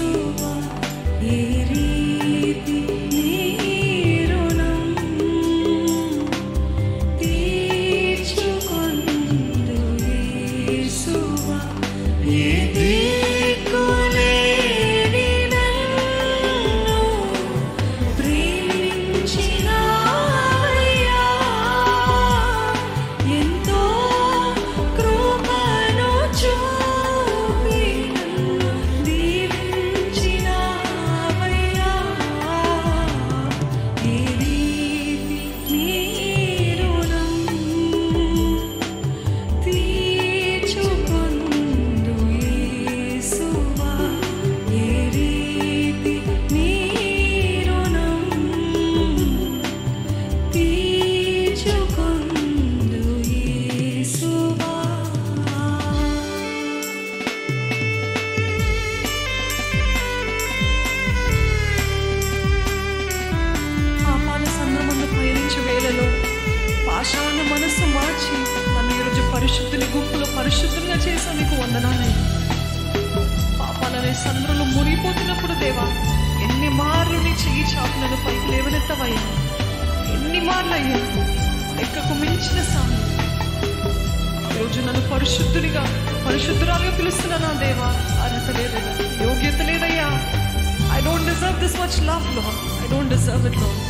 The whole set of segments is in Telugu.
యేసువా ఏ రీతి నీ రుణం తీర్చుకొందు యేసువా ఏ దిక్కులేని నన్ను ప్రేమించినావయ్యా ఎంతో కృపను చూపి నన్ను దీవించినావయ్యా ఈ రీతి నీ రుణం తీర్చుకొందు యేసువా ఏ రీతి నీ రుణం తీర్చుకొందు యేసువా పాపాల సంద్రమందు పయనించే వేళలో పాషాణ మనస్సు మార్చి నన్ను ఈరోజు పరిశుద్ధుని గుంపులో పరిశుద్ధంగా చేసా నీకు వందనాలయ్యా పాపాలనే సంద్రంలో మునిగిపోతున్నప్పుడు దేవా ఎన్ని మార్లు నీ చెయ్యి చాపు నన్ను పైకి లేవనెత్తవయ్యా ఎన్ని మార్లు అయ్యా లెక్కకు మించిన సాగు ఈరోజు నన్ను పరిశుద్ధునిగా పరిశుద్ధురాలుగా పిలుస్తున్నానా దేవా అర్హత లేదయ్యా యోగ్యత లేదయ్యా I don't deserve this much love లో ఐ డోంట్ డిజర్వ్ ఇట్ లో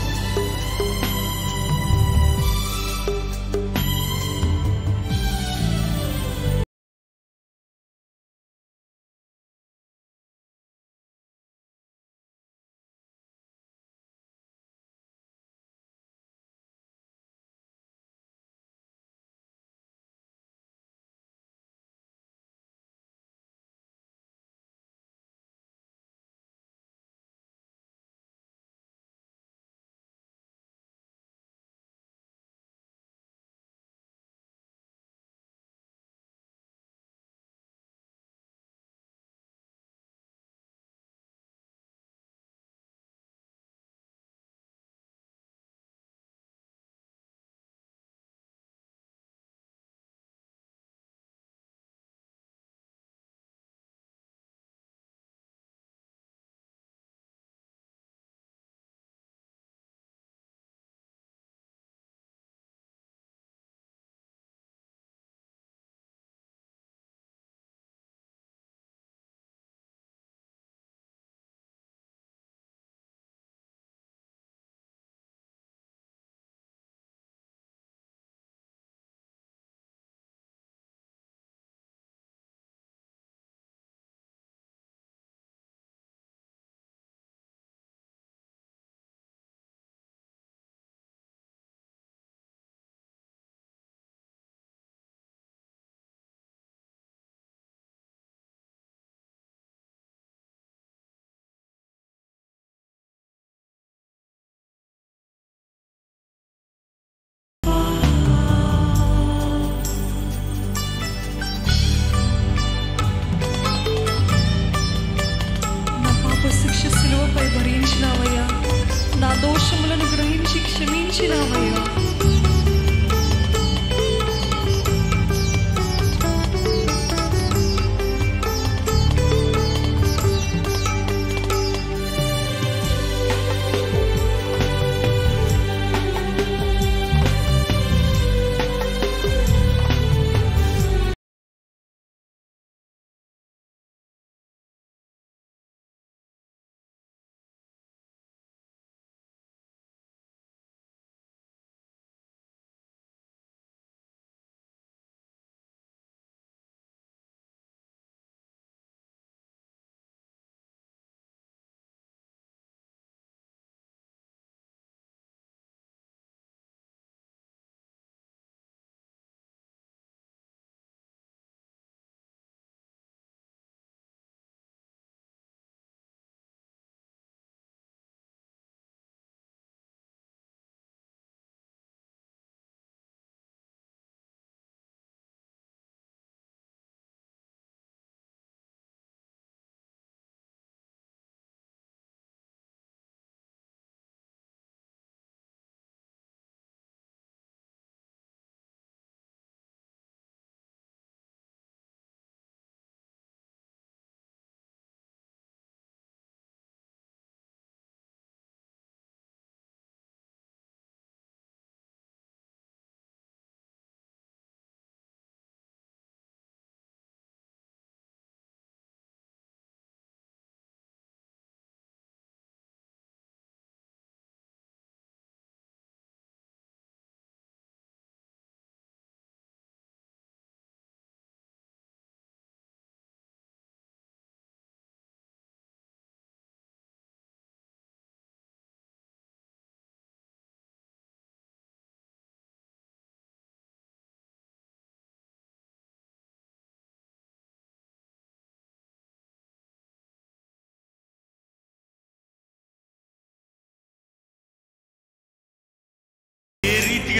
నా పాప శిక్ష శిలువపై భరించినావయ్యా నా దోషములను గ్రహించి క్షమించినావయ్యా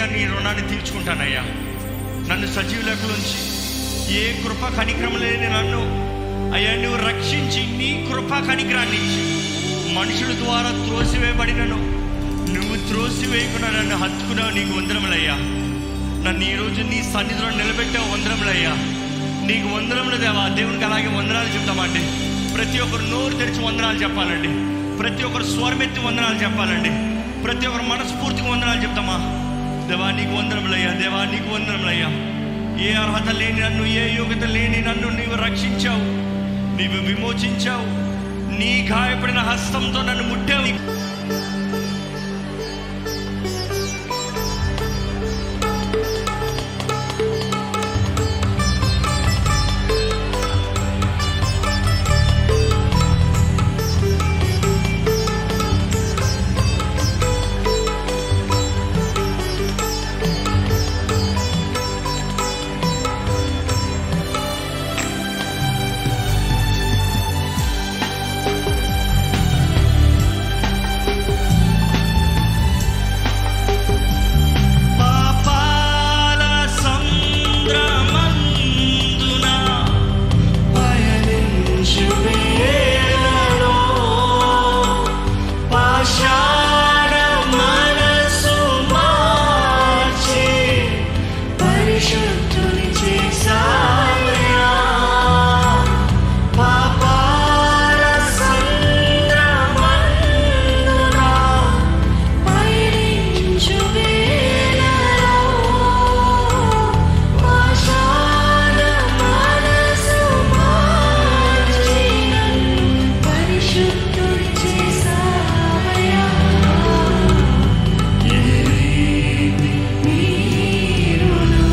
పూర్తిగా నీ రుణాన్ని తీర్చుకుంటానయ్యా నన్ను సజీవులకులోంచి ఏ కృప కనిక్రమ లేని నన్ను అయ్యా నువ్వు రక్షించి నీ కృప కనికరాన్ని ఇచ్చి మనుషుల ద్వారా త్రోసివేయబడినను నువ్వు త్రోసివేయకుండా నన్ను హత్తుకున్నావు నీకు వందరములయ్యా నన్ను ఈరోజు నీ సన్నిధిలో నిలబెట్టావు వందరములయ్యా నీకు వందరములు దేవా దేవునికి అలాగే వందనాలు చెప్తామండి ప్రతి ఒక్కరు నోరు తెరిచి వందనాలు చెప్పాలండి ప్రతి ఒక్కరు స్వరమెత్తి వందనాలు చెప్పాలండి ప్రతి ఒక్కరు మనస్ఫూర్తిగా వందనాలు చెప్తామా దేవా నీకు వందనములయ్యా దేవా నీకు వందనములయ్యా ఏ అర్హత లేని నన్ను ఏ యోగ్యత లేని నన్ను నీవు రక్షించావు నీవు విమోచించావు నీ గాయపడిన హస్తంతో నన్ను ముట్టావు పాపాల సంద్రమందున పయనించు వేళలో పాషాణ మనసు మార్చి పరిశుద్ధుని చేసావయ్యా పాపాల సంద్రమందున పయనించు వేళలో పాషాణ మనసు మార్చి నన్ను పరిశుద్ధుని చేసావయ్యా. నీరును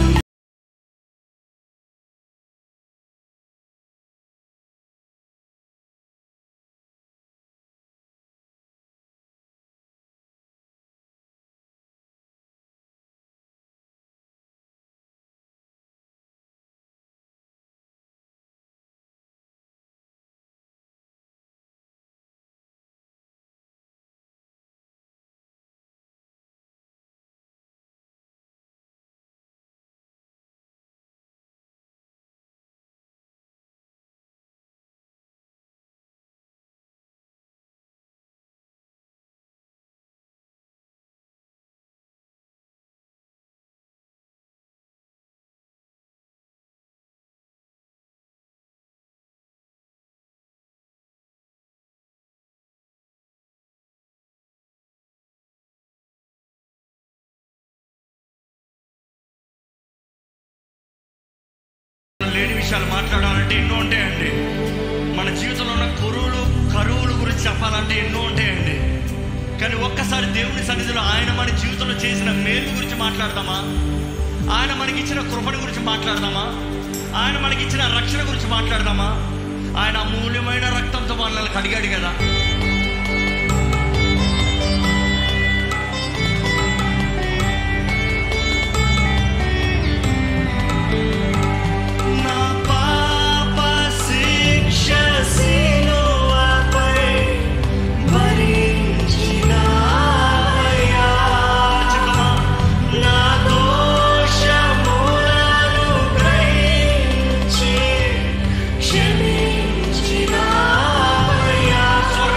లేని విషయాలు మాట్లాడాలంటే ఎన్నో ఉంటాయండి మన జీవితంలో ఉన్న కురువులు కరువుల గురించి చెప్పాలంటే ఎన్నో ఉంటాయండి కానీ ఒక్కసారి దేవుని సన్నిధిలో ఆయన మన జీవితంలో చేసిన మేలు గురించి మాట్లాడదామా ఆయన మనకి ఇచ్చిన కృపణ గురించి మాట్లాడదామా ఆయన మనకి ఇచ్చిన రక్షణ గురించి మాట్లాడదామా ఆయన అమూల్యమైన రక్తంతో మనల్ని కడిగాడు కదా నా పాప శిక్ష సిలువపై భరించినావయ్యా. చెప్పమ్మా. నా దోషములను గ్రహించి క్షమించినావయ్యా.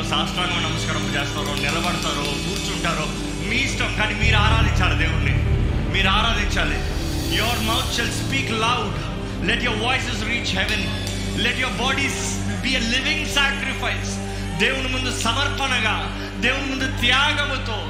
సాష్టాంగ నమస్కారం చేస్తారో నిలబడతారో కూర్చుంటారో మీ ఇష్టం కానీ మీరు ఆరాధించాలి దేవుణ్ణి మీరు ఆరాధించాలి your mouth shall speak loud let your voices reach heaven let your bodies be a living sacrifice దేవుని ముందు సమర్పణగా దేవుని ముందు త్యాగముతో